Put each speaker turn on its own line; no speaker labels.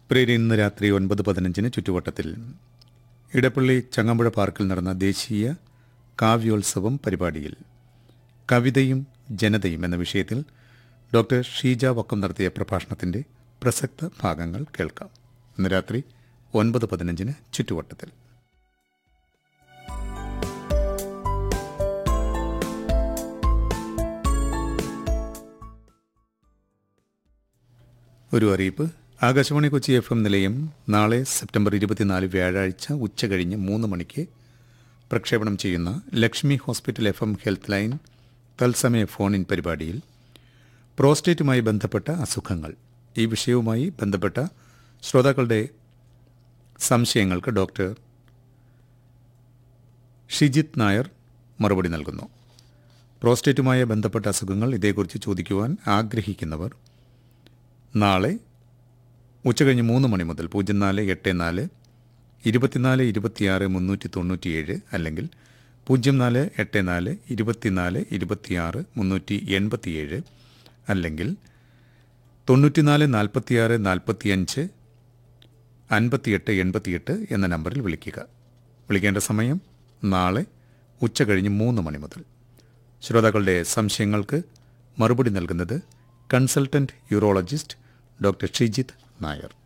പ്രിയരെ ഇന്ന് രാത്രി ഒൻപത് പതിനഞ്ചിന് ചുറ്റുവട്ടത്തിൽ ഇടപ്പള്ളി ചങ്ങമ്പുഴ പാർക്കിൽ നടന്ന ദേശീയ കാവ്യോത്സവം പരിപാടിയിൽ കവിതയും ജനതയും എന്ന വിഷയത്തിൽ ഡോക്ടർ ഷീജ വക്കം നടത്തിയ പ്രഭാഷണത്തിന്റെ പ്രസക്ത ഭാഗങ്ങൾ കേൾക്കാം ഇന്ന് രാത്രി ഒൻപത് പതിനഞ്ചിന് ചുറ്റുവട്ടത്തിൽ ഒരു അറിയിപ്പ് ആകാശവാണി കൊച്ചി എഫ് എം നിലയം നാളെ സെപ്റ്റംബർ ഇരുപത്തിനാല് വ്യാഴാഴ്ച ഉച്ച കഴിഞ്ഞ് മൂന്ന് മണിക്ക് പ്രക്ഷേപണം ചെയ്യുന്ന Lakshmi hospital F M health line തത്സമയ ഫോൺ ഇൻ പരിപാടിയിൽ പ്രോസ്റ്റേറ്റുമായി ബന്ധപ്പെട്ട അസുഖങ്ങൾ ഈ വിഷയവുമായി ബന്ധപ്പെട്ട ശ്രോതാക്കളുടെ സംശയങ്ങൾക്ക് ഡോക്ടർ ഷിജിത് നായർ മറുപടി നൽകുന്നു പ്രോസ്റ്റേറ്റുമായി ബന്ധപ്പെട്ട അസുഖങ്ങൾ ഇതേക്കുറിച്ച് ചോദിക്കുവാൻ ആഗ്രഹിക്കുന്നവർ നാളെ ഉച്ചകഴിഞ്ഞ് മൂന്ന് മണി മുതൽ പൂജ്യം നാല് എട്ട് നാല് ഇരുപത്തിനാല് ഇരുപത്തിയാറ് മുന്നൂറ്റി തൊണ്ണൂറ്റിയേഴ് അല്ലെങ്കിൽ പൂജ്യം നാല് എട്ട് നാല് ഇരുപത്തിനാല് ഇരുപത്തിയാറ് മുന്നൂറ്റി എൺപത്തിയേഴ് അല്ലെങ്കിൽ തൊണ്ണൂറ്റിനാല് നാൽപ്പത്തിയാറ് നാൽപ്പത്തിയഞ്ച് അൻപത്തിയെട്ട് എൺപത്തിയെട്ട് എന്ന നമ്പറിൽ വിളിക്കുക വിളിക്കേണ്ട സമയം നാളെ ഉച്ച കഴിഞ്ഞ് മൂന്ന് മണി മുതൽ ശ്രോതാക്കളുടെ സംശയങ്ങൾക്ക് മറുപടി നൽകുന്നത് consultant urologist doctor Shijith Nair